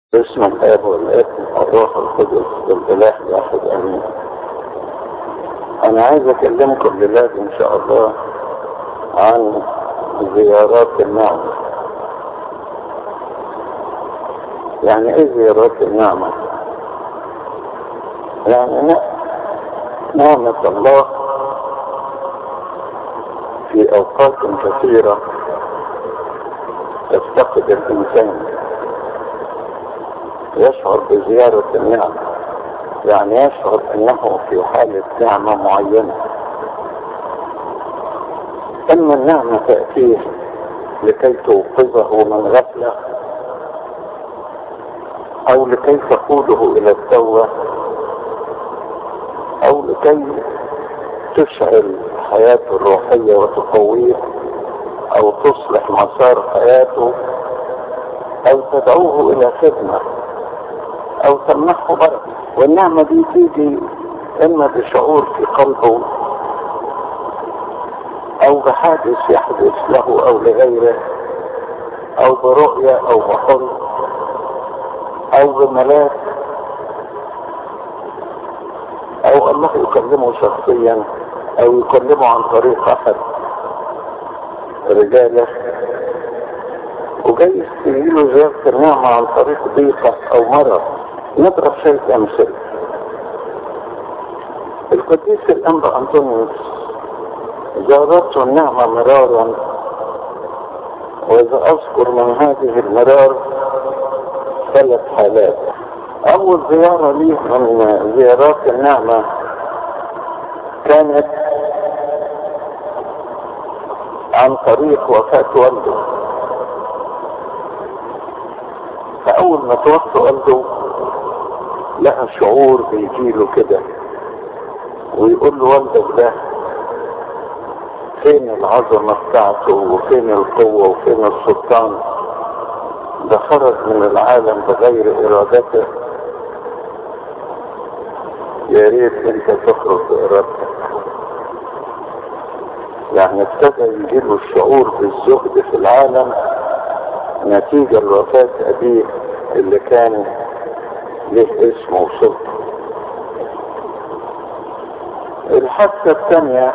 اسم الاب والابن والروح القدس والاله الواحد امين انا عايز اكلمكم لله ان شاء الله عن زيارات النعمة يعني ايه زيارات النعمة يعني نعمة الله في اوقات كثيرة تفتقد الانسان يشعر بزيارة النعمة يعني يشعر انه في حالة نعمة معينة اما النعمة تأتيه لكي توقظه من غفلة او لكي تقوده الى التوبة او لكي تشعل حياته الروحية وتقويه او تصلح مسار حياته او تدعوه الى خدمه او تمنحه بركة والنعمة دي تيجي اما بشعور في قلبه او بحادث يحدث له او لغيره او برؤية او بحلم او بملاك او الله يكلمه شخصيا او يكلمه عن طريق احد رجاله وجاي يستجيله زيادة النعمة عن طريق ضيقة او مرض نضرب شيء امثله القديس الانبا انطونيوس زارته النعمة مرارا واذا اذكر من هذه المرار ثلاث حالات اول زيارة ليه من زيارات النعمة كانت عن طريق وفاة والده فاول ما توفى والده لها شعور بيجيله كده ويقول له والدك ده فين العظمة بتاعته وفين القوة وفين السلطان ده خرج من العالم بغير ارادته يا ريت انت تخرج بارادتك يعني ابتدى يجيله الشعور بالزهد في العالم نتيجة لوفاة ابيه اللي كان له اسم وسلطة الحادثة الثانية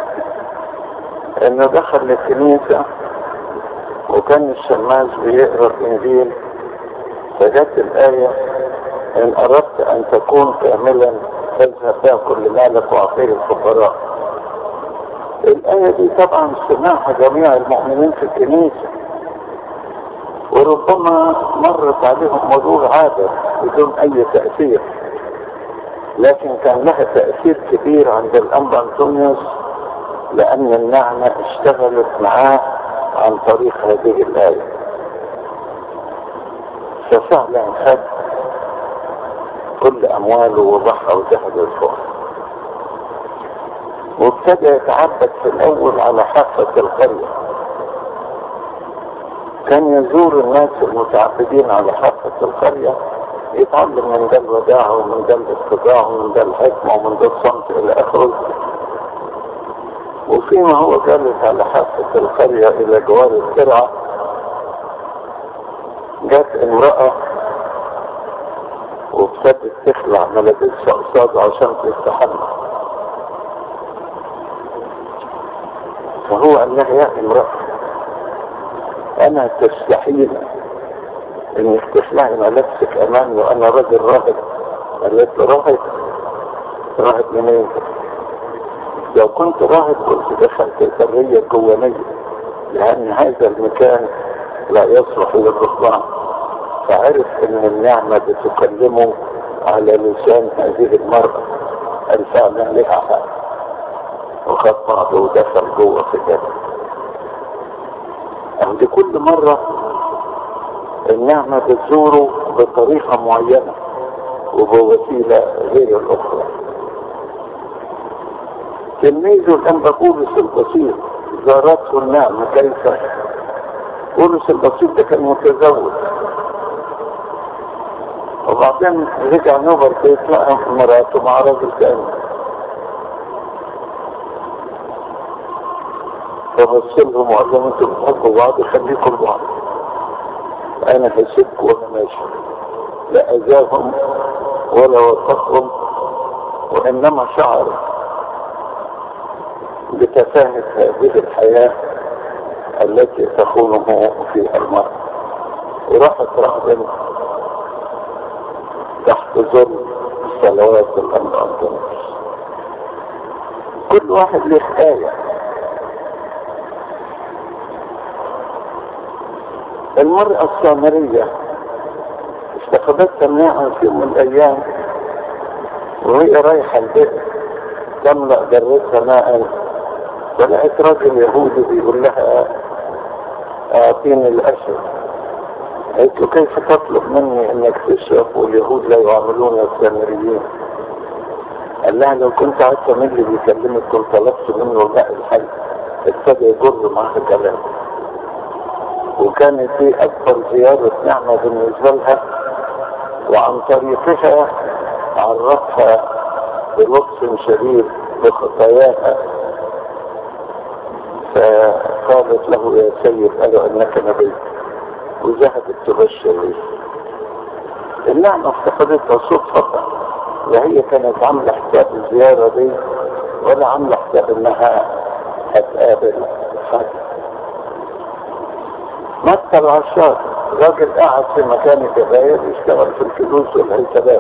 انه دخل الكنيسة وكان الشماس بيقرا الانجيل فجت الاية ان اردت ان تكون كاملا فاذهب بها كل مالك واعطيه الفقراء الاية دي طبعا سمعها جميع المؤمنين في الكنيسة وربما مرت عليهم مرور عابر بدون اي تأثير لكن كان لها تأثير كبير عند الأنبا أنطونيوس لأن النعمة اشتغلت معاه عن طريق هذه الآية ففعلا خد كل أمواله وضحى وذهب الفقر وابتدى يتعبد في الأول على حافة القرية كان يزور الناس المتعبدين على حافة القرية يتعلم من ده الوداع ومن ده الاتباع ومن ده الحكمة ومن ده الصمت إلى آخره وفيما هو جالس على حافة القرية إلى جوار الترعة جت امرأة وابتدت تخلع ملابسها قصاد عشان تستحمى فهو قال لها يا امرأة أنا تستحيل انك تخلعي ملابسك امامي وانا راجل راهب قالت له راهب راهب منين لو كنت راهب كنت دخلت الحرية الجوانية لان هذا المكان لا يصلح للرهبان فعرف ان النعمة بتكلمه على لسان هذه المرأة قال فعلا لها حق وخد بعضه ودخل جوه في الجنة عند كل مرة النعمة بتزوره بطريقة معينة وبوسيلة غير الأخرى تلميذه الأنبا بولس البسيط زارته النعمة كيف بولس البسيط ده كان متزوج وبعدين رجع نوبر بيت لقى مراته مع راجل تاني فبص لهم وقال لهم انتوا بتحبوا بعض خليكم بعض انا هسيبكم وانا ماشي لا أذاهم ولا وثقهم وإنما شعر بتفاهة هذه الحياة التي تخونه فيها المرء وراحت رهبا تحت ظل صلوات الأمر الأرض كل واحد له آية المرأة السامرية استخدمتها مناعا في يوم من الأيام وهي رايحة البئر تملأ درتها ماء ولقيت راجل يهودي بيقول لها أعطيني الأشر قالت له كيف تطلب مني انك تشرب واليهود لا يعاملون السامريين قال لها لو كنت عارفه مين اللي بيكلمك كنت طلبت منه الماء الحي ابتدى يجر معها كلام وكانت دي اكبر زيارة نعمة بالنسبة لها وعن طريقها عرفها بلطف شديد بخطاياها فقالت له يا سيد قالوا انك نبي وذهبت تبشر به النعمة افتقدتها صدفة وهي كانت عاملة حساب الزيارة دي ولا عاملة حساب انها هتقابل حد مثل عشاق راجل قاعد في مكان كباير يشتغل في الفلوس والحسابات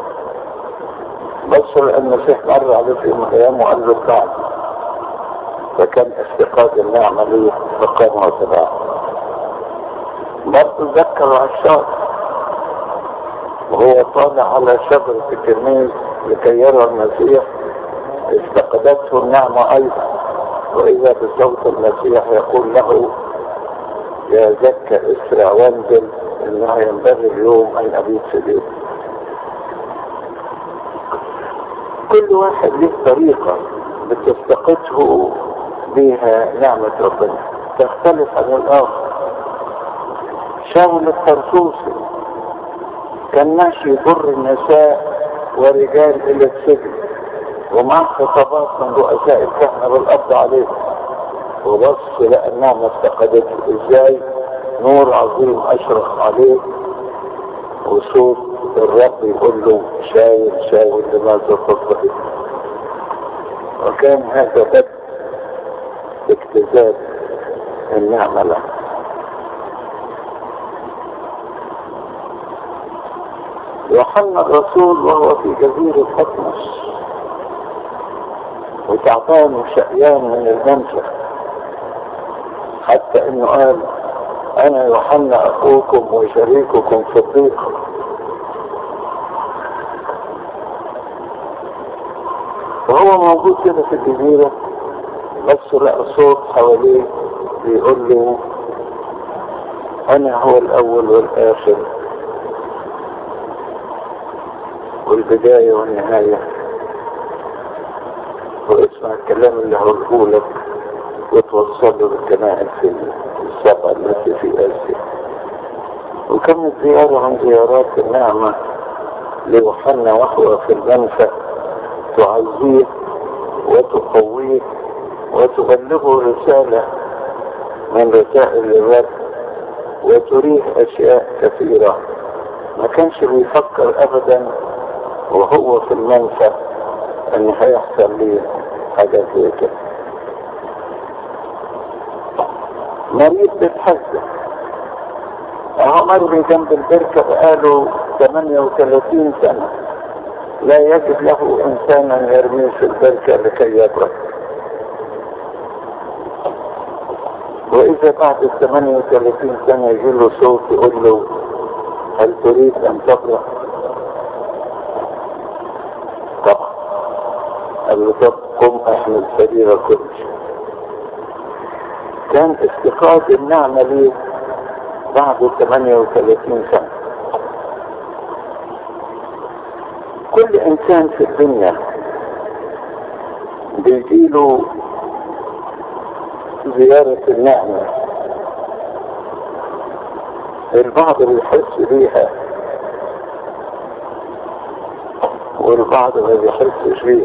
بس المسيح مر عليه في يوم من الايام وقال له تعال فكان افتقاد النعمة ليه فقام وتبعه برضه ذكر عشاق وهو طالع على شجرة التلميذ لكي يرى المسيح افتقدته النعمة أيضا وإذا بصوت المسيح يقول له يا زكى اسرع وانزل انه ينبغي اليوم ان ابيت في بيت كل واحد له طريقة بتفتقده بها نعمة ربنا تختلف عن الآخر شاول الطرطوسي كان ماشي يضر النساء ورجال الى السجن ومع خطابات من رؤساء الكهنة بالقبض عليه وبص لقى النعمة افتقدته ازاي نور عظيم اشرق عليه وصوت الرب يقول له شاول شاول لماذا تضطهد وكان هذا بدء اكتساب النعمة له يوحنا الرسول وهو في جزيرة حتمس وتعبان وشقيان من المنفى حتى انه قال انا يوحنا اخوكم وشريككم في الضيق وهو موجود كده في الجزيرة بس لقى صوت حواليه بيقول له انا هو الاول والاخر والبداية والنهاية واسمع الكلام اللي هقوله لك وتوصله للكنائس في السبعة التي في آسيا وكانت زيارة من زيارات النعمة ليوحنا وهو في المنفى تعزيه وتقويه وتبلغه رسالة من رسائل الرب وتريه أشياء كثيرة ما كانش بيفكر أبدا وهو في المنفى ان هيحصل لي حاجة زي كده مريض بيتحزن اهو مر جنب البركة بقاله 38 سنة لا يجد له انسانا يرميه في البركة لكي يبرد واذا بعد ال 38 سنة يجي له صوت يقول له هل تريد ان تبرأ طبعا قال له طب قم احمل سرير كل كان استقاد النعمة ليه بعد 38 سنة كل انسان في الدنيا بيجيله زيارة النعمة البعض بيحس بيها والبعض ما بيحسش بيها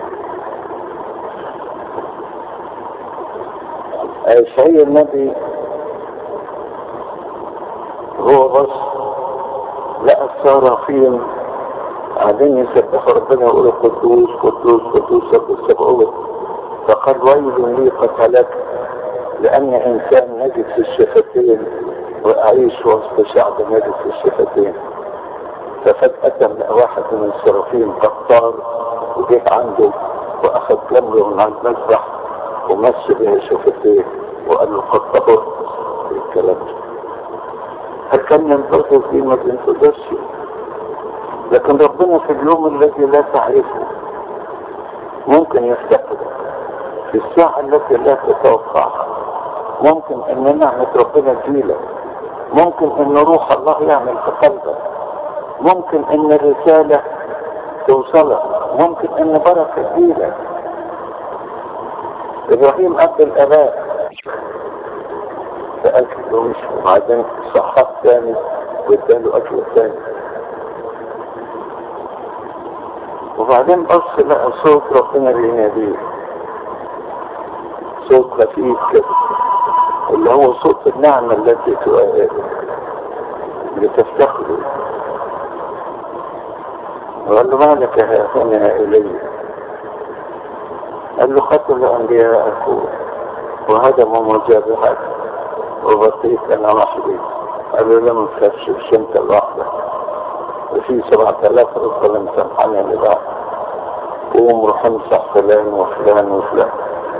شيء النبي هو بس لقى الصرافين قاعدين يسبحوا ربنا يقولوا قدوس قدوس قدوس رب السبعون فقال ويل لي قتلك لأن إنسان نجد في الشفتين وأعيش وسط شعب نجد في الشفتين ففجأة لقى واحد من الصرافين قطار وجه عنده وأخذ جمره من عند المذبح ومشي بها شفتيه وقال له قد طهرت الكلام ده هل كان ينتظر فيه ما تنتظرش لكن ربنا في اليوم الذي لا تعرفه ممكن يفتقدك في الساعة التي لا تتوقعها ممكن ان نعمة ربنا تجيلك ممكن ان روح الله يعمل في قلبك ممكن ان الرسالة توصلك ممكن ان بركة تجيلك ابراهيم اب الاباء فاكل ومش وبعدين صحت ثاني واداله اكل ثاني وبعدين بص لقى صوت ربنا بيناديه صوت خفيف كده اللي هو صوت النعمة التي بتفتقده وقال له ما لك هنا إلي قال له قتل أنبياءك وهدموا مجابهات وبقيت أنا وحدي قال له لم تخافش مش أنت لوحدك وفي سبعة آلاف رسل مسامحاني لبعض قوم روح امسح فلان وفلان وفلان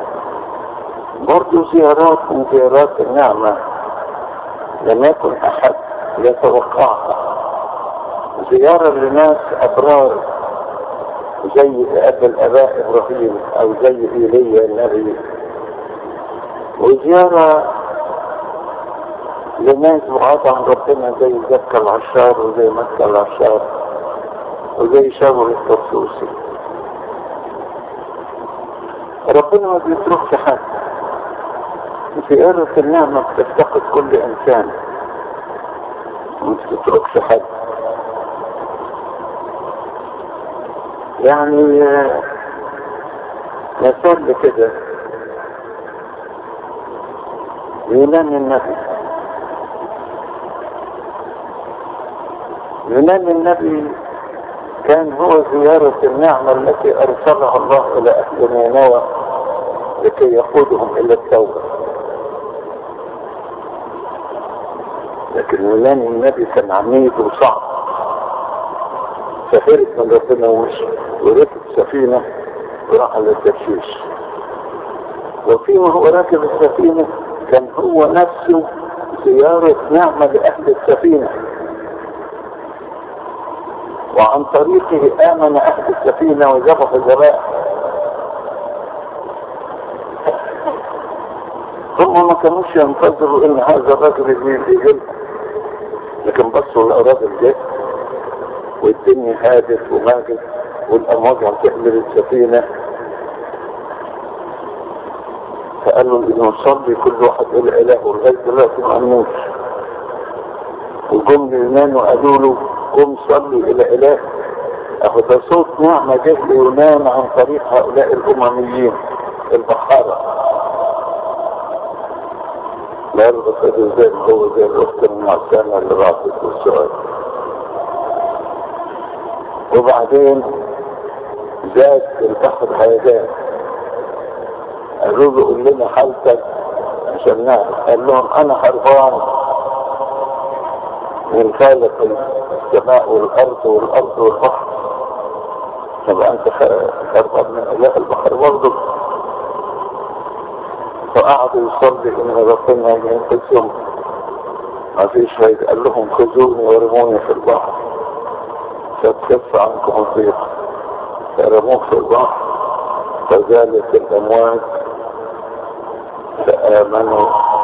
برضه زيارات من زيارات النعمة لم يكن أحد يتوقعها زيارة لناس أبرار زي أب الآباء إبراهيم أو زي إيليا النبي وزيارة لناس بعاد عن ربنا زي زكا العشار وزي مكة العشار وزي شاور الطرسوسي ربنا ما بيتركش حد في قرة النعمة بتفتقد كل إنسان ما بتتركش حد يعني مثال كده يونان النبي يونان النبي كان هو زيارة النعمة التي أرسلها الله إلى أهل نينوى لكي يقودهم إلى التوبة لكن يونان النبي كان عميد وصعب فهرب من ربنا ومشي وركب سفينة وراح على الترشيش وفيما هو راكب السفينة كان هو نفسه زيارة نعمة لأهل السفينة وعن طريقه آمن أهل السفينة وذبحوا الذبائح هم ما كانوش ينتظروا ان هذا الرجل يجي لكن بصوا لقوا راجل جه والدنيا هادت وماجد والامواج عم تحمل السفينه فقالوا ان نصلي كل واحد يقول اله ولغايه دلوقتي ما عملوش وجم اليونان وقالوا له قم صلي الى اله اهو ده صوت نعمه جه ليونان عن طريق هؤلاء الامميين البحاره لا يربط زي ما هو زي الاخت المعتنه اللي بعثت السؤال وبعدين زاد البحر هيجان قالوا له قول لنا حالتك عشان نعرف قال لهم انا هربان من خالق السماء والارض والارض والبحر طب انت هربان من اله البحر برضه فقعدوا يصلي ان ربنا ينقذهم ما فيش فايدة قال لهم خذوني ورموني في البحر فتكف عنكم الضيق فرموه في البحر فزالت الامواج فآمنوا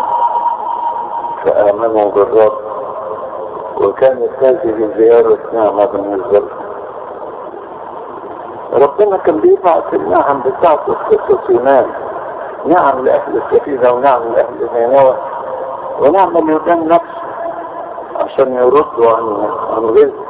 فآمنوا بالرب وكانت هذه زيارة نعمة بالنسبة لهم ربنا كان بيبعث النعم بتاعته في قصة يونان نعم لأهل السفينة ونعم لأهل نينوى ونعم اليونان نفسه عشان يردوا عن عن رزق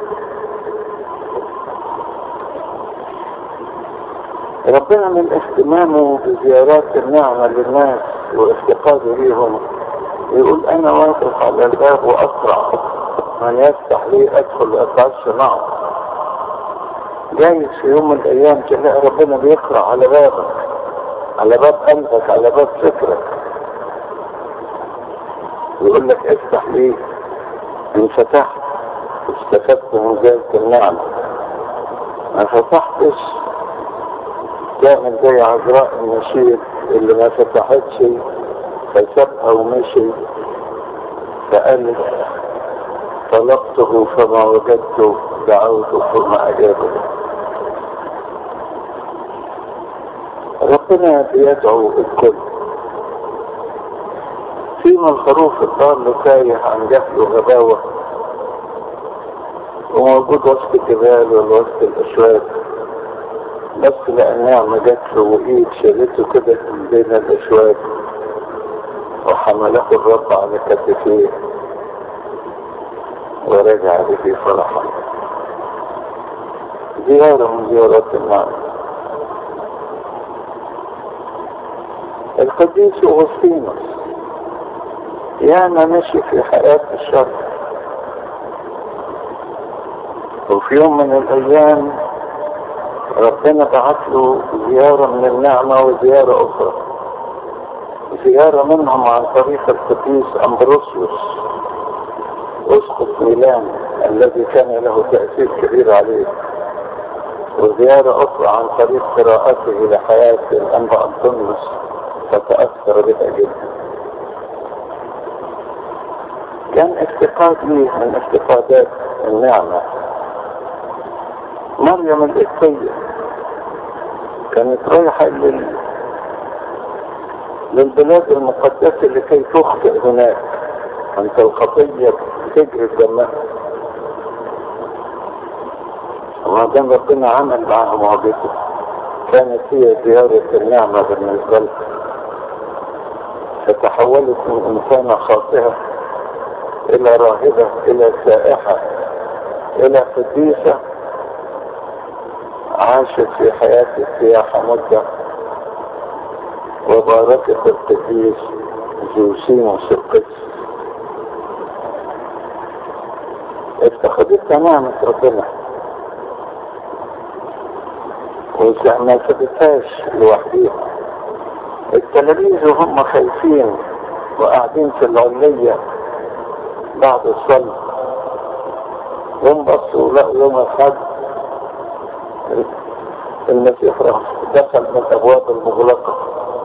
ربنا من اهتمامه بزيارات النعمة للناس وافتقاده ليهم يقول انا واقف على الباب واسرع من يفتح لي ادخل واتعشى معه جايز في يوم من الايام تلاقي ربنا بيقرا على بابك على باب قلبك على باب فكرك يقول لك افتح لي ان فتحت استفدت من ذلك النعمه ما فتحتش تعمل زي عذراء النشيد اللي ما فتحتش فسابها ومشي فقالت طلبته فما وجدته دعوته فما أجابه ربنا بيدعو الكل فيما الخروف الضال تايه عن جهل وغباوة وموجود وسط الجبال ووسط الأشواك بس لأن نعمة جات له وإيد شالته كده بين الأشواك وحمله الرب على كتفيه ورجع به فرحا زيارة من زيارات النعمة القديس أغسطينوس ياما مشي في حياة الشر وفي يوم من الأيام ربنا بعت له زيارة من النعمة وزيارة أخرى زيارة منهم عن طريق القديس أمبروسيوس أسقف ميلان الذي كان له تأثير كبير عليه وزيارة أخرى عن طريق قراءته لحياة الأنبا أنطونيوس فتأثر بها جدا كان افتقاد ليه من افتقادات النعمة مريم الإسية كانت رايحة لل... للبلاد المقدسة لكي تخطئ هناك أنت الخطية تجري دمها وما دام ربنا عمل معها معجزة كانت هي زيارة النعمة بالنسبة لها فتحولت من إنسانة خاطئة إلى راهبة إلى سائحة إلى قديسة عاشت في حياة السياحة مدة وباركت القديس زوسيموس القدس افتقدتها نعمة ربنا وما سبتهاش لوحديها التلاميذ وهم خايفين وقاعدين في العلية بعد الصلاة هم بصوا لقوا يوم الحد المسيح راح دخل من الابواب المغلقة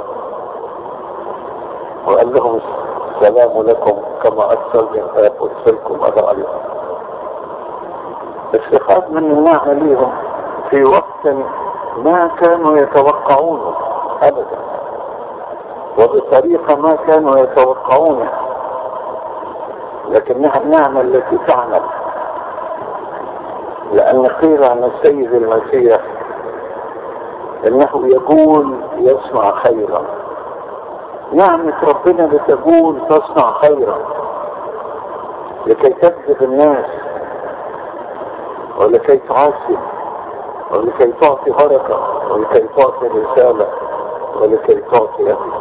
وقال لهم السلام لكم كما ارسل من اب ارسلكم انا عليكم استفاد من النعمة ليهم في وقت ما كانوا يتوقعونه ابدا وبطريقة ما كانوا يتوقعونها لكنها النعمة التي تعمل لأن قيل عن السيد المسيح انه يقول يصنع خيرا نعمة ربنا بتقول تصنع خيرا لكي تجذب الناس ولكي تعذب ولكي تعطي بركة ولكي تعطي رسالة ولكي تعطي أهل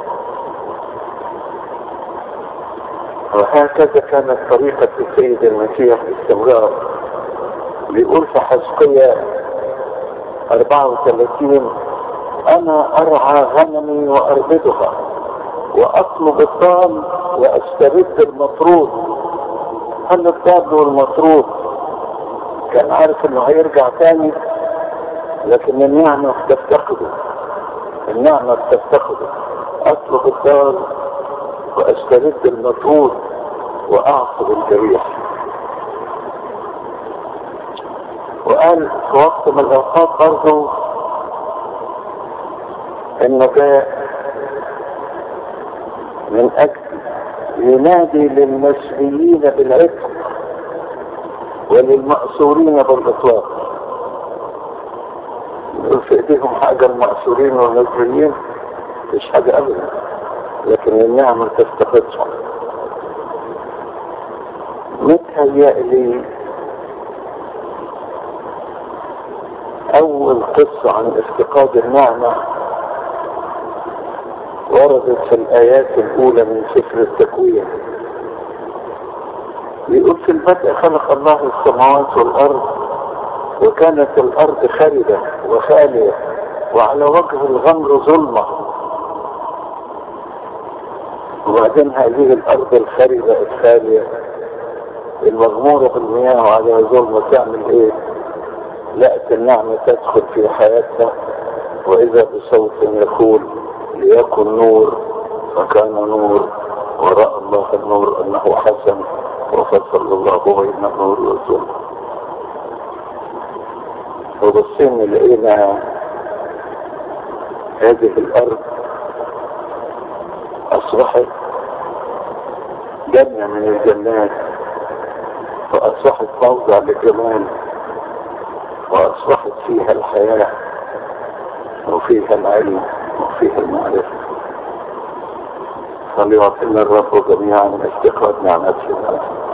وهكذا كانت طريقة السيد المسيح باستمرار بيقول في حزقية 34 أنا أرعى غنمي وأربدها وأطلب الضال وأسترد المطرود هل الضال والمطرود كان عارف انه هيرجع تاني لكن النعمة بتفتقده النعمة بتفتقده اطلب الدار واسترد المطرود واعصب الجريح وقال في وقت من الاوقات برضه انه جاء من اجل ينادي للمسيحيين بالعتق وللمأسورين بالإطلاق في ايديهم حاجة المأسورين والنزليين مش حاجة أبدا لكن النعمة تفتقدهم متهيألي أول قصة عن افتقاد النعمة وردت في الآيات الأولى من سفر التكوين يقول في البدء خلق الله السماوات والأرض وكانت الأرض خالدة وخالية وعلى وجه الغمر ظلمة وبعدين هذه الأرض الخاربة الخالية المغمورة بالمياه وعليها ظلمة تعمل إيه؟ لقت النعمة تدخل في حياتها وإذا بصوت يقول ليكن نور فكان نور ورأى الله النور أنه حسن وفصل الله بين النور والظلم وبصينا لقينا هذه الأرض أصبحت جنة من الجنات وأصبحت موضع للجمال وأصبحت فيها الحياة وفيها العلم وفيها المعرفة فليعطينا الرب جميعا استقرار نعمته